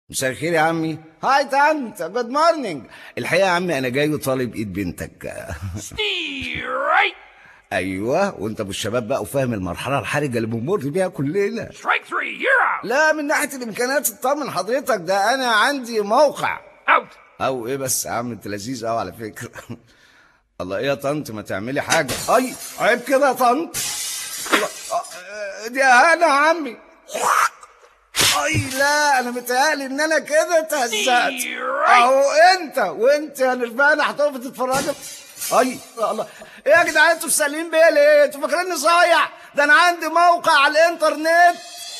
مساء الخير يا عمي هاي تانت جود مورنينج الحقيقه يا عمي انا جاي وطالب ايد بنتك Straight. ايوه وانت ابو الشباب بقى وفاهم المرحله الحرجه اللي بنمر بيها كلنا Strike three. You're out. لا من ناحيه الامكانيات اطمن حضرتك ده انا عندي موقع Out. او ايه بس يا عم انت لذيذ قوي على فكره الله ايه يا طنط ما تعملي حاجه اي عيب كده يا طنط الله، آه، دي انا يا عمي اي لا انا متهيألي ان انا كده اتهزقت اهو انت وانت يا نرفانه هتقف تتفرجوا اي الله ايه يا جدعان انتوا سالين بيا ليه؟ انتوا فاكريني صايع؟ ده انا عندي موقع على الانترنت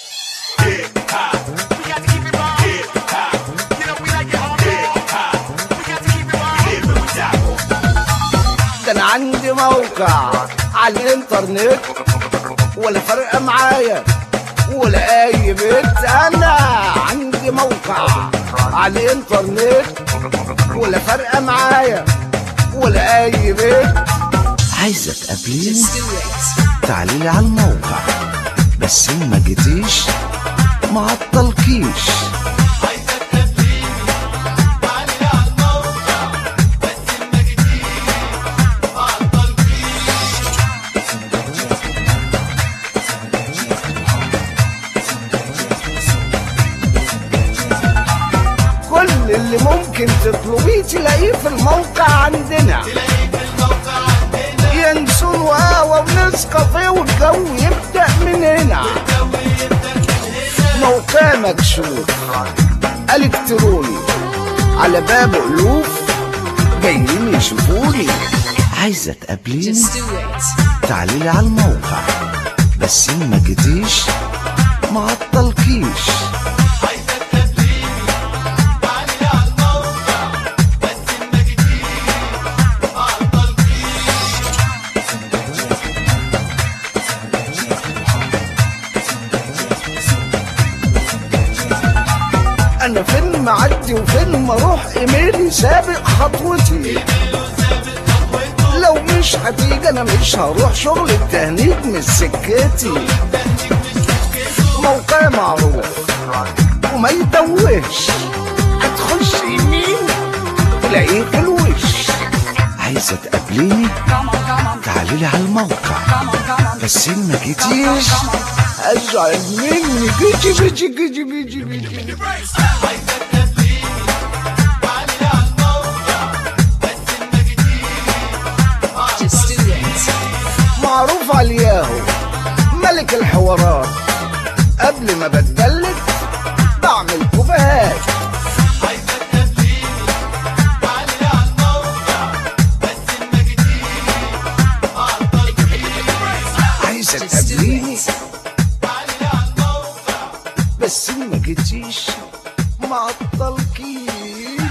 ده انا عندي موقع على الانترنت ولا فارقه معايا ولا اي بيت انا عندي موقع على الانترنت ولا فارقه معايا ولا اي بيت عايزه تقابليني تعالي لي على الموقع بس إن ما جيتيش ما عطلكيش كل اللي ممكن تطلبيه تلاقيه في الموقع عندنا ينسون وقهوة ونسكافيه والجو يبدأ من هنا موقع مكشوف الكتروني على باب ألوف جايين يشوفوني عايزة تقابليني تعالي لي على الموقع بس إن ما جيتيش ما عطلكيش انا فين معدي وفين ما اروح ايميلي سابق خطوتي لو مش هتيجي انا مش هروح شغل التهنيد من سكتي موقع معروف وما يتوهش هتخش يمين تلاقيه في الوش عايزه تقابليني تعالي لي على الموقع بس إن ما جيتيش ازعل مني جيجي جيجي جيجي جيجي جيجي معروف على الياهو ملك الحوارات قبل ما بتدلك بعمل كوبايات عايزة تقابليني بس ما جيتيش ما عطلكيش